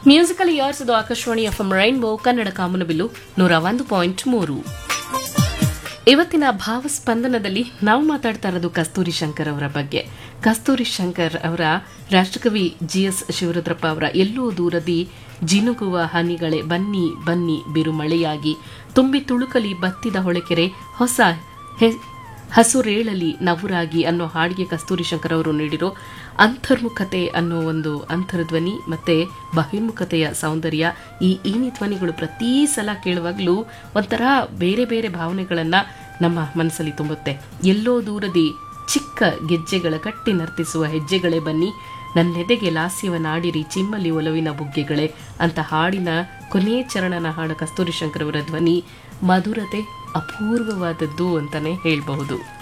musical years ಇದು Akashvani F rainbow Kannada ಕಾಮನಬಿಲ್ಲು ನೂರ ಒಂದು ಪಾಯಿಂಟ್ ಮೂರು ಇವತ್ತಿನ ಭಾವಸ್ಪಂದನದಲ್ಲಿ ನಾವು ಮಾತಾಡ್ತಾ ಇರೋದು ಕಸ್ತೂರಿ ಶಂಕರ್ ಅವರ ಬಗ್ಗೆ ಕಸ್ತೂರಿ ಶಂಕರ್ ಅವರ ರಾಷ್ಟ್ರಕವಿ ಜಿ ಎಸ್ ಶಿವರುದ್ರಪ್ಪ ಅವರ ಎಲ್ಲೋ ದೂರದಿ ಜಿನುಗುವ ಹನಿಗಳೇ ಬನ್ನಿ ಬನ್ನಿ ಬಿರುಮಳೆಯಾಗಿ ತುಂಬಿ ತುಳುಕಲಿ ಬತ್ತಿದ ಹೊಳೆಕೆರೆ ಹೊಸ ಹೆ- ಹಸುರೇಳಲಿ ನವುರಾಗಿ ಅನ್ನೋ ಹಾಡಿಗೆ ಕಸ್ತೂರಿ ಶಂಕರ್ ಅವರು ನೀಡಿರೋ ಅಂತರ್ಮುಖತೆ ಅನ್ನೋ ಒಂದು ಅಂತರ್ಧ್ವನಿ ಮತ್ತೆ ಬಹಿರ್ಮುಖತೆಯ ಸೌಂದರ್ಯ ಈ ಈನಿ ಧ್ವನಿಗಳು ಪ್ರತಿ ಸಲ ಕೇಳುವಾಗಲೂ ಒಂಥರ ಬೇರೆ ಬೇರೆ ಭಾವನೆಗಳನ್ನ ನಮ್ಮ ಮನಸ್ಸಲ್ಲಿ ತುಂಬುತ್ತೆ ಎಲ್ಲೋ ದೂರದಿ ಚಿಕ್ಕ ಗೆಜ್ಜೆಗಳ ಕಟ್ಟಿ ನರ್ತಿಸುವ ಹೆಜ್ಜೆಗಳೇ ಬನ್ನಿ ನನ್ನೆದೆಗೆ ಲಾಸ್ಯವನ್ನಾಡಿರಿ ಚಿಮ್ಮಲಿ ಒಲವಿನ ಬುಗ್ಗೆಗಳೇ ಅಂತ ಹಾಡಿನ ಕೊನೆ ಚರಣನ ಹಾಡ ಕಸ್ತೂರಿ ಶಂಕರ್ ಅವರ ಧ್ವನಿ ಮಧುರತೆ ಅಪೂರ್ವವಾದದ್ದು ಅಂತಾನೆ ಹೇಳಬಹುದು